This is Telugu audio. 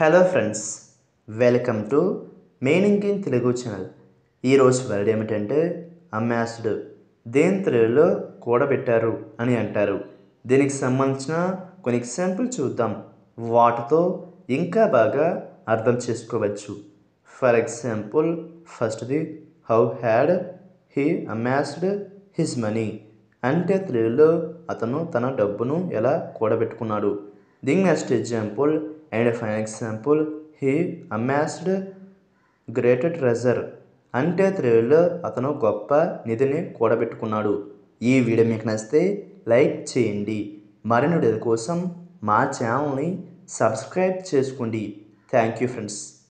hello friends welcome to meaning in Telugu channel ఈరోజు వర్డ్ ఏమిటంటే అమ్మాస్డ్ దేని తెలుగులో కూడబెట్టారు అని అంటారు దీనికి సంబంధించిన కొన్ని ఎగ్జాంపుల్ చూద్దాం వాటితో ఇంకా బాగా అర్థం చేసుకోవచ్చు ఫర్ ఎగ్జాంపుల్ ఫస్ట్ది how had he amassed his money అంటే తెలుగులో అతను తన డబ్బును ఎలా కూడబెట్టుకున్నాడు దీని next example and fine example he amassed great treasure అంటే తెలుగులో అతను గొప్ప నిధిని కూడబెట్టుకున్నాడు ఈ వీడియో మీకు నచ్చితే లైక్ చేయండి మరిన్ని వీడియోల కోసం మా ఛానల్ని సబ్స్క్రైబ్ చేసుకోండి థ్యాంక్ యూ ఫ్రెండ్స్